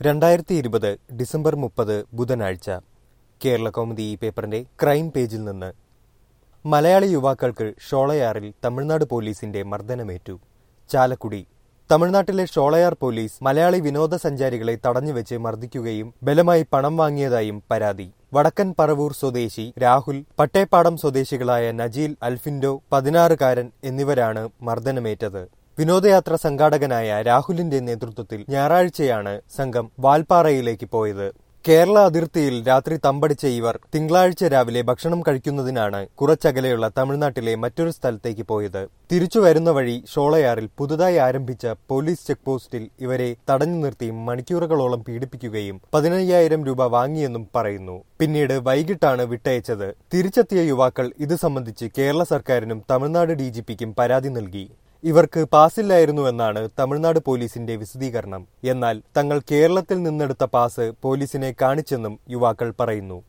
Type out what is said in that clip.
രണ്ടായിരത്തി ഇരുപത് ഡിസംബർ മുപ്പത് ബുധനാഴ്ച കേരള കൗമുദി ഈ പേപ്പറിന്റെ ക്രൈം പേജിൽ നിന്ന് മലയാളി യുവാക്കൾക്ക് ഷോളയാറിൽ തമിഴ്നാട് പോലീസിന്റെ മർദ്ദനമേറ്റു ചാലക്കുടി തമിഴ്നാട്ടിലെ ഷോളയാർ പോലീസ് മലയാളി വിനോദസഞ്ചാരികളെ തടഞ്ഞുവെച്ച് മർദ്ദിക്കുകയും ബലമായി പണം വാങ്ങിയതായും പരാതി വടക്കൻ പറവൂർ സ്വദേശി രാഹുൽ പട്ടേപ്പാടം സ്വദേശികളായ നജീൽ അൽഫിൻഡോ പതിനാറുകാരൻ എന്നിവരാണ് മർദ്ദനമേറ്റത് വിനോദയാത്ര സംഘാടകനായ രാഹുലിന്റെ നേതൃത്വത്തിൽ ഞായറാഴ്ചയാണ് സംഘം വാൽപ്പാറയിലേക്ക് പോയത് കേരള അതിർത്തിയിൽ രാത്രി തമ്പടിച്ച ഇവർ തിങ്കളാഴ്ച രാവിലെ ഭക്ഷണം കഴിക്കുന്നതിനാണ് കുറച്ചകലെയുള്ള തമിഴ്നാട്ടിലെ മറ്റൊരു സ്ഥലത്തേക്ക് പോയത് തിരിച്ചു വരുന്ന വഴി ഷോളയാറിൽ പുതുതായി ആരംഭിച്ച പോലീസ് ചെക്ക് പോസ്റ്റിൽ ഇവരെ തടഞ്ഞു നിർത്തി മണിക്കൂറുകളോളം പീഡിപ്പിക്കുകയും പതിനയ്യായിരം രൂപ വാങ്ങിയെന്നും പറയുന്നു പിന്നീട് വൈകിട്ടാണ് വിട്ടയച്ചത് തിരിച്ചെത്തിയ യുവാക്കൾ ഇത് സംബന്ധിച്ച് കേരള സർക്കാരിനും തമിഴ്നാട് ഡിജിപിക്കും പരാതി നൽകി ഇവർക്ക് പാസില്ലായിരുന്നുവെന്നാണ് തമിഴ്നാട് പോലീസിന്റെ വിശദീകരണം എന്നാൽ തങ്ങൾ കേരളത്തിൽ നിന്നെടുത്ത പാസ് പോലീസിനെ കാണിച്ചെന്നും യുവാക്കൾ പറയുന്നു